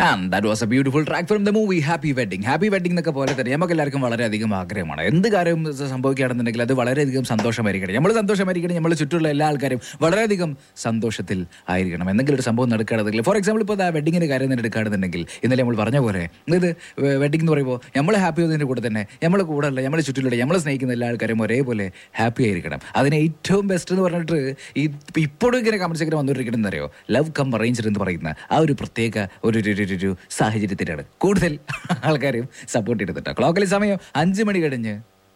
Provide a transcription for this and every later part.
and that was a beautiful track from the movie happy wedding happy wedding എന്നൊക്കെ പോലെ തന്നെ നമുക്ക് എല്ലാവർക്കും വളരെയധികം ആഗ്രഹമാണ് എന്ത് കാര്യം സംഭവിക്കുകയാണെന്നുണ്ടെങ്കിൽ അത് വളരെയധികം സന്തോഷമായിരിക്കണം നമ്മൾ സന്തോഷമായിരിക്കണം നമ്മൾ ചുറ്റുമുള്ള എല്ലാ ആൾക്കാരും വളരെയധികം സന്തോഷത്തിൽ ആയിരിക്കണം എന്തെങ്കിലും ഒരു സംഭവം നടക്കുകയാണെന്നുണ്ടെങ്കിൽ ഫോർ എക്സാമ്പിൾ ഇപ്പോൾ ആ വെഡിങ്ങിൻ്റെ കാര്യം തന്നെ എടുക്കുകയാണെന്നുണ്ടെങ്കിൽ ഇന്നലെ നമ്മൾ പറഞ്ഞ പോലെ ഇത് വെഡിങ് എന്ന് പറയുമ്പോൾ നമ്മൾ ഹാപ്പി ആവുന്നതിൻ്റെ കൂടെ തന്നെ നമ്മൾ കൂടെ അല്ല നമ്മളെ ചുറ്റിലുള്ള നമ്മളെ സ്നേഹിക്കുന്ന എല്ലാ ആൾക്കാരും ഒരേപോലെ ഹാപ്പി ആയിരിക്കണം അതിന് ഏറ്റവും ബെസ്റ്റ് എന്ന് പറഞ്ഞിട്ട് ഈ ഇപ്പോഴും ഇങ്ങനെ കമൻസ് ഇങ്ങനെ വന്നുകൊണ്ടിരിക്കണമെന്ന് അറിയോ ലവ് കം അറേഞ്ച്ഡ് എന്ന് പറയുന്ന ആ ഒരു പ്രത്യേക ഒരു ഒരു- ഒരു- ഒരു സാഹചര്യത്തിലാണ് കൂടുതൽ ആൾക്കാരും സപ്പോർട്ട് ചെയ്തിട്ട് ക്ലോക്കിൽ സമയം അഞ്ച് മണി കഴിഞ്ഞ്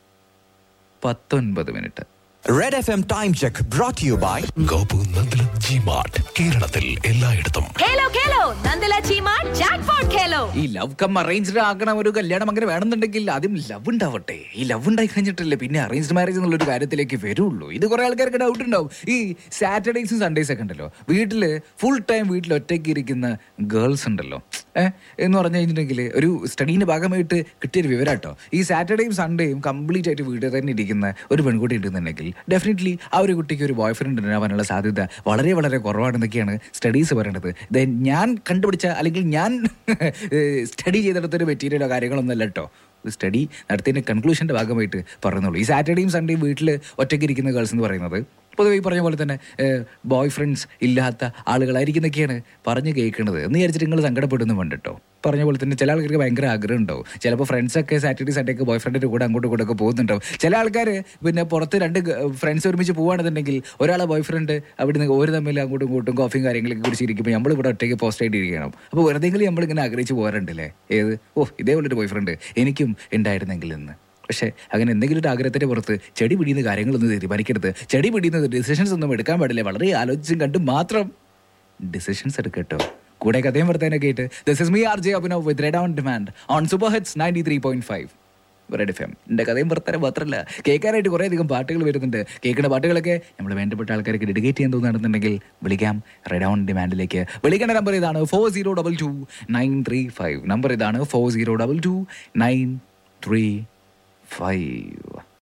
പത്തൊൻപത് minute Red F M time check brought you by Gopu Nandanam G Mart കേരളത്തിൽ എല്ലായിടത്തും ഖേലോ ഖേലോ നന്ദല ചീമാ ജാക്ക്പോട്ട് ഖേലോ ഈ ലവ് കം അറേഞ്ച്ഡ് ആക്കണ ഒരു കല്യാണം അങ്ങനെ വേണമെന്നുണ്ടെങ്കിൽ ആദ്യം ലവ് ഉണ്ടാവട്ടെ ഈ ലവ് ഉണ്ടായി കഴിഞ്ഞിട്ടല്ലേ പിന്നെ അറേഞ്ച്ഡ് മാരേജ് എന്നുള്ളൊരു കാര്യത്തിലേക്ക് വരുള്ളൂ ഇത് കുറെ ആൾക്കാർക്ക് ഡൗട്ട് ഉണ്ടാവും ഈ സാറ്റർഡേസും സൺഡേസ് ഒക്കെ ഉണ്ടല്ലോ വീട്ടിൽ ഫുൾ ടൈം വീട്ടിൽ ഒറ്റയ്ക്ക് ഇരിക്കുന്ന ഗേൾസ് ഉണ്ടല്ലോ ഏഹ് എന്ന് പറഞ്ഞു കഴിഞ്ഞിട്ടുണ്ടെങ്കിൽ ഒരു സ്റ്റഡീൻ്റെ ഭാഗമായിട്ട് കിട്ടിയൊരു വിവരാട്ടോ ഈ സാറ്റർഡേയും സൺഡേയും കംപ്ലീറ്റ് ആയിട്ട് വീട്ടിൽ തന്നെ ഇരിക്കുന്ന ഒരു പെൺകുട്ടി ഉണ്ടെന്നുണ്ടെങ്കിൽ ഡെഫിനറ്റ്ലി ആ ഒരു കുട്ടിക്ക് ഒരു ബോയ് ഫ്രണ്ട് ഉണ്ടാവാനുള്ള സാധ്യത വളരെ വളരെ കുറവാണെന്നൊക്കെയാണ് സ്റ്റഡീസ് പറയണത് ദെൻ ഞാൻ കണ്ടുപിടിച്ച അല്ലെങ്കിൽ ഞാൻ സ്റ്റഡി ചെയ്തെടുത്തൊരു മെറ്റീരിയലോ കാര്യങ്ങളൊന്നും അല്ല കേട്ടോ സ്റ്റഡി നടത്തിയതിൻ്റെ കൺക്ലൂഷൻ്റെ ഭാഗമായിട്ട് പറയുന്നുള്ളൂ ഈ സാറ്റർഡേയും സൺഡേയും വീട്ടിൽ ഒറ്റയ്ക്ക് ഇരിക്കുന്ന ഗേൾസ് എന്ന് പറയുന്നത് പൊതുവെ ഈ പറഞ്ഞ പോലെ തന്നെ ബോയ് ഫ്രണ്ട്സ് ഇല്ലാത്ത ആളുകളായിരിക്കുന്നൊക്കെയാണ് പറഞ്ഞു കേൾക്കുന്നത് എന്ന് വിചാരിച്ചിട്ട് നിങ്ങൾ സങ്കടപ്പെടുന്നു വേണ്ട കേട്ടോ പറഞ്ഞ പോലെ തന്നെ ചില ആൾക്കാർക്ക് ഭയങ്കര ആഗ്രഹം ഉണ്ടാവും ചിലപ്പോൾ ഫ്രണ്ട്സൊക്കെ സാറ്റർഡേ സൺഡേ ഒക്കെ ബോയ് ഫ്രണ്ടിൻ്റെ കൂടെ അങ്ങോട്ടും ഇങ്ങോട്ടും ഒക്കെ പോകുന്നുണ്ടാവും ചില ആൾക്കാർ പിന്നെ പുറത്ത് രണ്ട് ഫ്രണ്ട്സ് ഒരുമിച്ച് പോകുകയാണെന്നുണ്ടെങ്കിൽ ഒരാളെ ബോയ് ഫ്രണ്ട് അവിടെ നിന്ന് ഒരു തമ്മിൽ അങ്ങോട്ടും ഇങ്ങോട്ടും കോഫിയും കാര്യങ്ങളൊക്കെ കുടിച്ചിരിക്കുമ്പോൾ നമ്മൾ ഇവിടെ ഒറ്റയ്ക്ക് പോസ്റ്റ് ആയിട്ട് ഇരിക്കണം അപ്പോൾ വെറുതെങ്കിലും നമ്മളിങ്ങനെ ആഗ്രഹിച്ച് പോകാറുണ്ടല്ലേ ഏത് ഓ ഇതേപോലൊരു ബോയ് ഫ്രണ്ട് എനിക്കും ഉണ്ടായിരുന്നെങ്കിൽ എന്ന് പക്ഷേ അങ്ങനെ എന്തെങ്കിലും ഒരു ആഗ്രഹത്തിന്റെ പുറത്ത് ചെടി പിടിയുന്ന കാര്യങ്ങളൊന്നും തീരുമാനിക്കരുത് ചെടി പിടിയുന്ന ഡിസിഷൻസ് ഒന്നും എടുക്കാൻ പാടില്ല വളരെ ആലോചിച്ചും കണ്ടും മാത്രം ഡിസിഷൻസ് എടുക്കട്ടോ കൂടെ കഥയും വർത്താനൊക്കെ ആയിട്ട് this is me R J Abhinav with Red on demand on super hits ninety three point five Red F M എൻ്റെ കഥയും വർത്താനം മാത്രമല്ല കേൾക്കാനായിട്ട് കുറേ അധികം പാട്ടുകൾ വരുന്നുണ്ട് കേൾക്കുന്ന പാട്ടുകളൊക്കെ നമ്മൾ വേണ്ടപ്പെട്ട ആൾക്കാർക്ക് ഡെഡിക്കേറ്റ് ചെയ്യാൻ തോന്നുകയാണെന്നുണ്ടെങ്കിൽ വിളിക്കാം റെഡ് ഓൺ ഡിമാൻഡിലേക്ക് വിളിക്കേണ്ട നമ്പർ ഇതാണ് four zero double two nine three five number ഇതാണ് four zero double two nine three five